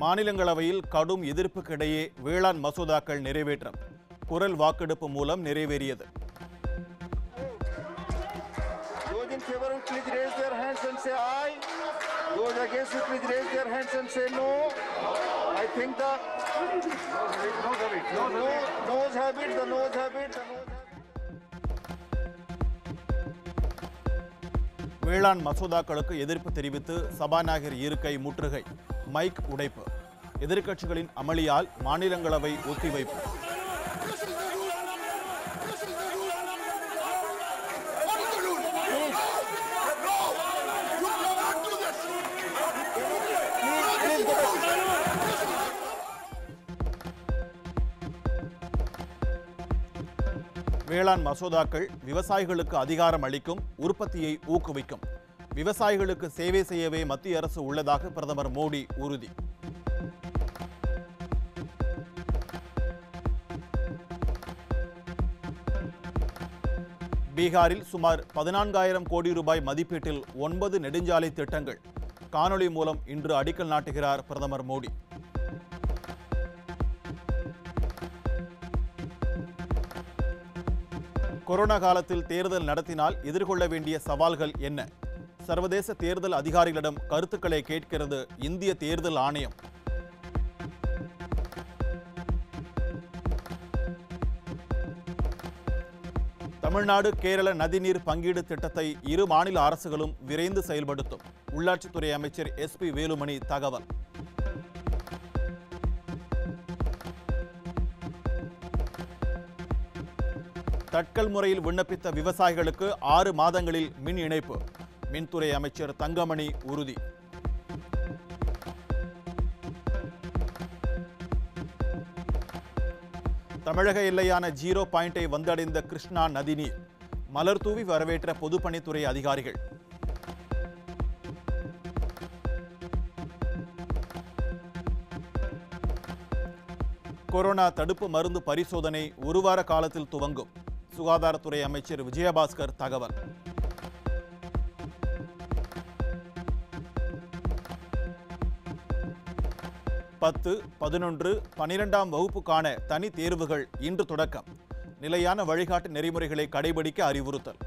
மாநிலங்களவையில் கடும் எதிர்ப்புக்கிடையே வேளாண் மசோதாக்கள் நிறைவேற்றம் குரல் வாக்கெடுப்பு மூலம் நிறைவேறியது Those in favor, will please raise their hands and say aye. Those against, will please raise their hands and say no. I think the no, no, no's have it, the no's have it, the no's have it. வேளாண் மசோதாக்களுக்கு எதிர்ப்பு தெரிவித்து சபாநாயகர் இருக்கை முற்றுகை mic உடைப்பு எதிர்க்கட்சிகளின் அமளியால் மாநிலங்களவை ஒத்திவைப்பு வேளாண் மசோதாக்கள் விவசாயிகளுக்கு அதிகாரம் அளிக்கும் உற்பத்தியை ஊக்குவிக்கும் விவசாயிகளுக்கு சேவை செய்யவே மத்திய அரசு உள்ளதாக பிரதமர் மோடி உறுதி பீகாரில் சுமார் பதினான்காயிரம் கோடி ரூபாய் மதிப்பீட்டில் ஒன்பது நெடுஞ்சாலை திட்டங்கள் காணொளி மூலம் இன்று அடிக்கல் நாட்டுகிறார் பிரதமர் மோடி கொரோனா காலத்தில் தேர்தல் நடத்தினால் எதிர்கொள்ள வேண்டிய சவால்கள் என்ன சர்வதேச தேர்தல் அதிகாரிகளிடம் கருத்துக்களை கேட்கிறது இந்திய தேர்தல் ஆணையம் தமிழ்நாடு கேரள நதிநீர் பங்கீடு திட்டத்தை இரு மாநில அரசுகளும் விரைந்து செயல்படுத்தும் உள்ளாட்சித்துறை அமைச்சர் எஸ்பி வேலுமணி தகவல் தட்கல் முறையில் விண்ணப்பித்த விவசாயிகளுக்கு ஆறு மாதங்களில் மின் இணைப்பு மின்துறை அமைச்சர் தங்கமணி உறுதி தமிழக எல்லையான ஜீரோ பாயிண்டை வந்தடைந்த கிருஷ்ணா நதிநீர் மலர் தூவி வரவேற்ற பொதுப்பணித்துறை அதிகாரிகள் கொரோனா தடுப்பு மருந்து பரிசோதனை ஒரு வார காலத்தில் துவங்கும் சுகாதாரத்துறை அமைச்சர் விஜயபாஸ்கர் தகவல் பத்து பதினொன்று பனிரெண்டாம் வகுப்புக்கான தனி தேர்வுகள் இன்று தொடக்கம் நிலையான வழிகாட்டு நெறிமுறைகளை கடைபிடிக்க அறிவுறுத்தல்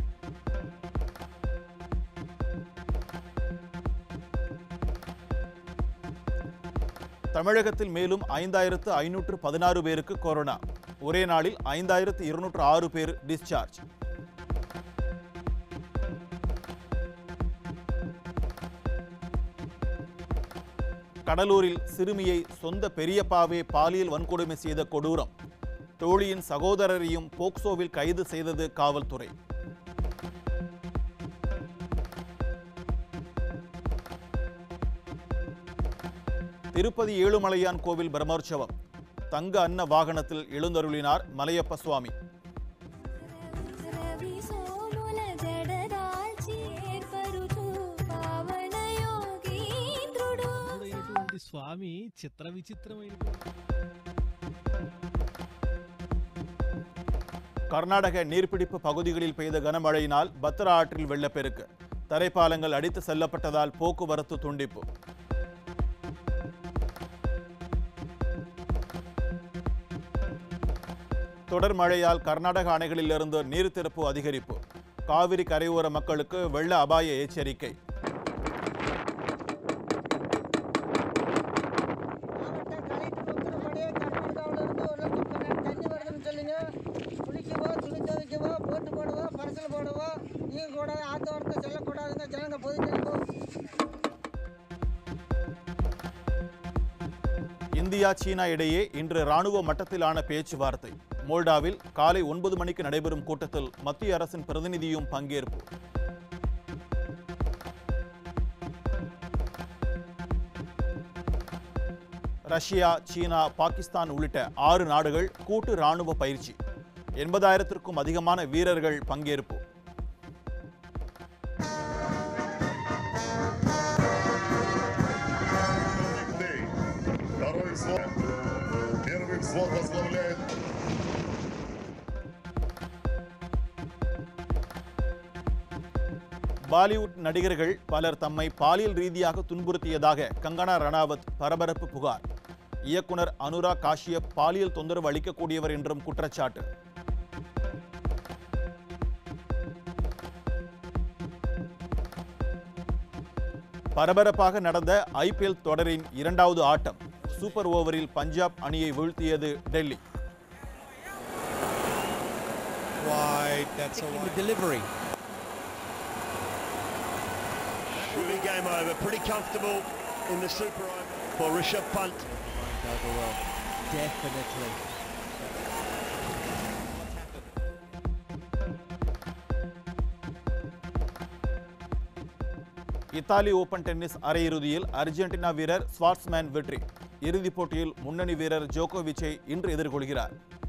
தமிழகத்தில் மேலும் ஐந்தாயிரத்து ஐநூற்று பதினாறு பேருக்கு கொரோனா ஒரே நாளில் ஐந்தாயிரத்து இருநூற்று ஆறு பேர் டிஸ்சார்ஜ் கடலூரில் சிறுமியை சொந்த பெரியப்பாவே பாலியல் வன்கொடுமை செய்த கொடூரம் தோழியின் சகோதரரையும் போக்சோவில் கைது செய்தது காவல்துறை திருப்பதி ஏழுமலையான் கோவில் பிரம்மோற்சவம் தங்க அன்ன வாகனத்தில் எழுந்தருளினார் மலையப்ப சுவாமி రవి సోముల జడదాల్చి ఏర్పరుచు పావన యోగీంద్రుడు అయినటువంటి స్వామి చిత్ర విచిత్రమైనటువంటి கர்நாடக நீர்பிடிப்பு பகுதிகளில் பெய்த கனமழையினால் பத்ரா ஆற்றில் வெள்ளப்பெருக்கு தரைப்பாலங்கள் அடித்து செல்லப்பட்டதால் போக்குவரத்து துண்டிப்பு தொடர் மழையால் கர்நாடக அணைகளிலிருந்து நீர் திறப்பு அதிகரிப்பு காவிரி கரையோர மக்களுக்கு வெள்ள அபாய எச்சரிக்கை மாவட்ட கலெக்டர் உத்தரப்படி கர்நாடகாவில இருந்து ஒரு லட்சம் கண்ணாடி தண்ணி வருதுன்னு சொல்லுங்க குளிக்கவோ துணி துவைக்கவோ போட்டு போடவோ பரிசல் போடவோ நீங்க கூட ஆத்தோரத்தை செல்லக்கூடாதுங்க ஜனங்க பொதுஜனங்க இந்தியா சீனா இடையே இன்று ராணுவ மட்டத்திலான பேச்சுவார்த்தை மோல்டாவில் காலை ஒன்பது மணிக்கு நடைபெறும் கூட்டத்தில் மத்திய அரசின் பிரதிநிதியும் பங்கேற்பு ரஷ்யா சீனா பாகிஸ்தான் உள்ளிட்ட ஆறு நாடுகள் கூட்டு ராணுவ பயிற்சி எண்பதாயிரத்திற்கும் அதிகமான வீரர்கள் பங்கேற்பு Дней. Второй взвод. Первый взвод возглавляет பாலிவுட் நடிகர்கள் பலர் தம்மை பாலியல் ரீதியாக துன்புறுத்தியதாக கங்கனா ரணாவத் பரபரப்பு புகார் இயக்குனர் அனுராக் காஷ்யப் பாலியல் தொந்தரவு அளிக்கக்கூடியவர் என்றும் குற்றச்சாட்டு பரபரப்பாக நடந்த ஐபிஎல் தொடரின் இரண்டாவது ஆட்டம் சூப்பர் ஓவரில் பஞ்சாப் அணியை வீழ்த்தியது Delhi Wide, that's a in the wide. delivery. Should be game over. Pretty comfortable in the super over for Rishabh Pant. Definitely. Italy open tennis அரையிறுதியில் அர்ஜென்டினா வீரர் ஸ்வார்ட்ஸ்மேன் வெற்றி இறுதிப் போட்டியில் முன்னணி வீரர் ஜோகோவிச்சை இன்று எதிர்கொள்கிறார்